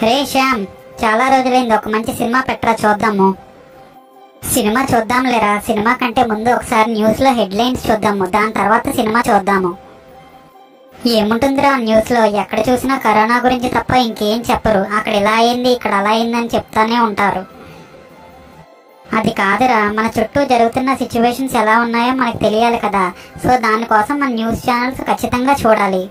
రే శ్యామ్ చాలా రోజులైంది ఒక మంచి సినిమా పెట్టరా చూద్దాము సినిమా చూద్దాంలేరా సినిమా కంటే ముందు ఒకసారి న్యూస్ లో హెడ్లైన్స్ చూద్దాము దాని తర్వాత సినిమా చూద్దాము ఏముంటుందిరా న్యూస్ లో ఎక్కడ చూసినా కరోనా గురించి తప్ప ఇంకేం చెప్పరు అక్కడ ఇలా అయింది ఇక్కడ అలా అయింది అని చెప్తానే ఉంటారు అది కాదురా మన చుట్టూ జరుగుతున్న సిచ్యువేషన్స్ ఎలా ఉన్నాయో మనకు తెలియాలి కదా సో దానికోసం మన న్యూస్ ఛానల్స్ ఖచ్చితంగా చూడాలి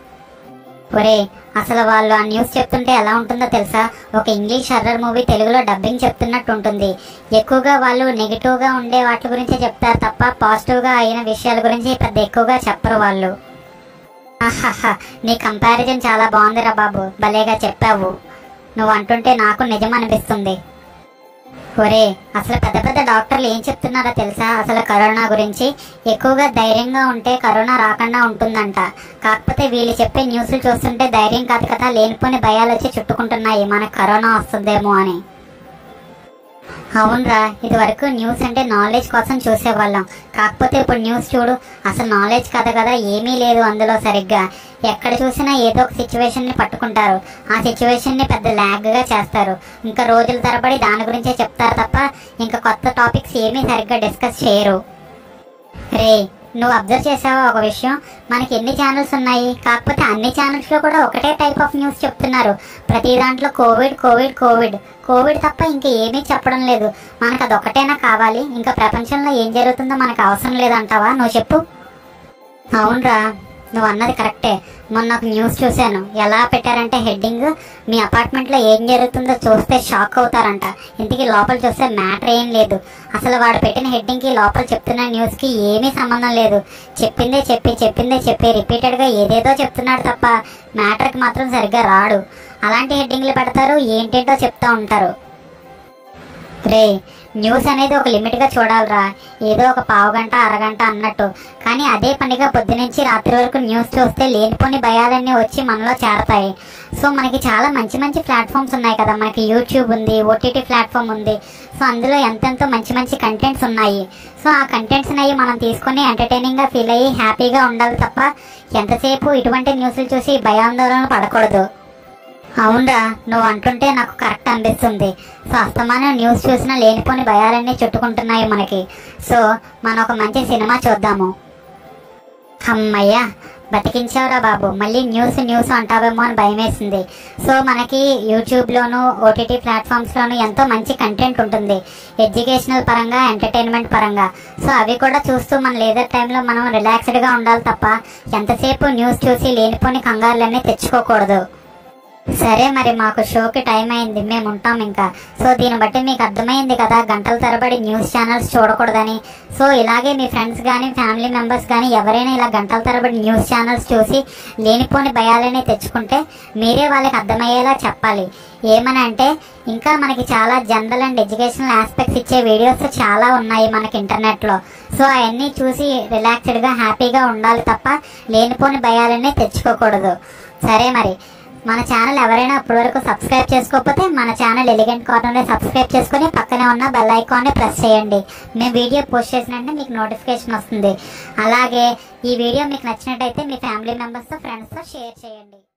ఒరే అసలు వాళ్ళు ఆ న్యూస్ చెప్తుంటే ఎలా ఉంటుందో తెలుసా ఒక ఇంగ్లీష్ హర్రర్ మూవీ తెలుగులో డబ్బింగ్ చెప్తున్నట్టు ఉంటుంది ఎక్కువగా వాళ్ళు నెగిటివ్గా ఉండే వాటి గురించే చెప్తారు తప్ప పాజిటివ్గా అయిన విషయాల గురించి పెద్ద ఎక్కువగా చెప్పరు వాళ్ళు ఆహాహా నీ కంపారిజన్ చాలా బాగుందిరా బాబు భలేగా చెప్పావు నువ్వు అంటుంటే నాకు నిజం అనిపిస్తుంది ఒరే అసలు పెద్ద పెద్ద డాక్టర్లు ఏం చెప్తున్నారో తెలుసా అసలు కరోనా గురించి ఎక్కువగా ధైర్యంగా ఉంటే కరోనా రాకుండా ఉంటుందంట కాకపోతే వీళ్ళు చెప్పే న్యూస్లు చూస్తుంటే ధైర్యం కాదు కదా లేనిపోని భయాలు వచ్చి చుట్టుకుంటున్నాయి మనకు కరోనా వస్తుందేమో అని అవునరా ఇది వరకు న్యూస్ అంటే నాలెడ్జ్ కోసం చూసేవాళ్ళం కాకపోతే ఇప్పుడు న్యూస్ చూడు అసలు నాలెడ్జ్ కదా కదా ఏమీ లేదు అందులో సరిగ్గా ఎక్కడ చూసినా ఏదో ఒక సిచ్యువేషన్ ని పట్టుకుంటారు ఆ సిచ్యువేషన్ ని పెద్ద ల్యాగ్ గా చేస్తారు ఇంకా రోజుల తరబడి దాని గురించే చెప్తారు తప్ప ఇంకా కొత్త టాపిక్స్ ఏమీ సరిగ్గా డిస్కస్ చేయరు రే నువ్వు అబ్జర్వ్ చేసావా ఒక విషయం మనకి ఎన్ని ఛానల్స్ ఉన్నాయి కాకపోతే అన్ని ఛానల్స్ లో కూడా ఒకటే టైప్ ఆఫ్ న్యూస్ చెప్తున్నారు ప్రతి దాంట్లో కోవిడ్ కోవిడ్ కోవిడ్ కోవిడ్ తప్ప ఇంకా ఏమీ చెప్పడం లేదు మనకు అదొకటేనా కావాలి ఇంకా ప్రపంచంలో ఏం జరుగుతుందో మనకు అవసరం లేదంటావా నువ్వు చెప్పు అవునరా నువ్వు అన్నది కరెక్టే మొన్న ఒక న్యూస్ చూశాను ఎలా పెట్టారంటే హెడ్డింగ్ మీ అపార్ట్మెంట్ లో ఏం జరుగుతుందో చూస్తే షాక్ అవుతారంట ఇంటికి లోపల చూస్తే మ్యాటర్ ఏం లేదు అసలు వాడు పెట్టిన హెడ్డింగ్ కి లోపల చెప్తున్న న్యూస్ కి ఏమీ సంబంధం లేదు చెప్పిందే చెప్పి చెప్పిందే చెప్పి రిపీటెడ్ గా ఏదేదో చెప్తున్నాడు తప్ప మ్యాటర్ కి మాత్రం సరిగ్గా రాడు అలాంటి హెడ్డింగ్లు పెడతారు ఏంటేంటో చెప్తా ఉంటారు రే న్యూస్ అనేది ఒక లిమిట్ గా చూడాలిరా ఏదో ఒక పావు గంట అరగంట అన్నట్టు కానీ అదే పనిగా పొద్దునుంచి రాత్రి వరకు న్యూస్ చూస్తే లేనిపోని భయాలన్నీ వచ్చి మనలో చేరతాయి సో మనకి చాలా మంచి మంచి ప్లాట్ఫామ్స్ ఉన్నాయి కదా మనకి యూట్యూబ్ ఉంది ఓటీటీ ప్లాట్ఫామ్ ఉంది సో అందులో ఎంతెంతో మంచి మంచి కంటెంట్స్ ఉన్నాయి సో ఆ కంటెంట్స్ అయ్యి మనం తీసుకొని ఎంటర్టైనింగ్ గా ఫీల్ అయ్యి హ్యాపీగా ఉండాలి తప్ప ఎంతసేపు ఇటువంటి న్యూస్లు చూసి భయాందోళన పడకూడదు అవునరా నువ్వు అంటుంటే నాకు కరెక్ట్ అనిపిస్తుంది సో అస్తమానం న్యూస్ చూసినా లేనిపోని భయాలన్నీ చుట్టుకుంటున్నాయి మనకి సో మనం ఒక మంచి సినిమా చూద్దాము అమ్మయ్యా బతికించావురా బాబు మళ్ళీ న్యూస్ న్యూస్ అంటావేమో అని భయమేసింది సో మనకి యూట్యూబ్లోను ఓటీటీ ప్లాట్ఫామ్స్లోను ఎంతో మంచి కంటెంట్ ఉంటుంది ఎడ్యుకేషనల్ పరంగా ఎంటర్టైన్మెంట్ పరంగా సో అవి కూడా చూస్తూ మన లేదర్ టైంలో మనం రిలాక్స్డ్గా ఉండాలి తప్ప ఎంతసేపు న్యూస్ చూసి లేనిపోని కంగారులన్నీ తెచ్చుకోకూడదు సరే మరి మాకు షోకి టైం అయింది మేము ఉంటాం ఇంకా సో దీన్ని బట్టి మీకు అర్థమైంది కదా గంటల తరబడి న్యూస్ ఛానల్స్ చూడకూడదని సో ఇలాగే మీ ఫ్రెండ్స్ కానీ ఫ్యామిలీ మెంబర్స్ కానీ ఎవరైనా ఇలా గంటల తరబడి న్యూస్ ఛానల్స్ చూసి లేనిపోని భయాలని తెచ్చుకుంటే మీరే వాళ్ళకి అర్థమయ్యేలా చెప్పాలి ఏమని అంటే ఇంకా మనకి చాలా జనరల్ అండ్ ఎడ్యుకేషనల్ ఆస్పెక్ట్స్ ఇచ్చే వీడియోస్ చాలా ఉన్నాయి మనకి ఇంటర్నెట్లో సో అవన్నీ చూసి రిలాక్స్డ్గా హ్యాపీగా ఉండాలి తప్ప లేనిపోని భయాలన్నీ తెచ్చుకోకూడదు సరే మరి మన ఛానల్ ఎవరైనా ఇప్పటివరకు సబ్స్క్రైబ్ చేసుకోకపోతే మన ఛానల్ ఎలిగెంట్ కార్నర్ని సబ్స్క్రైబ్ చేసుకుని పక్కనే ఉన్న బెల్ ఐకాన్ని ప్రెస్ చేయండి మేము వీడియో పోస్ట్ చేసిన వెంటనే మీకు నోటిఫికేషన్ వస్తుంది అలాగే ఈ వీడియో మీకు నచ్చినట్టయితే మీ ఫ్యామిలీ మెంబర్స్తో ఫ్రెండ్స్తో షేర్ చేయండి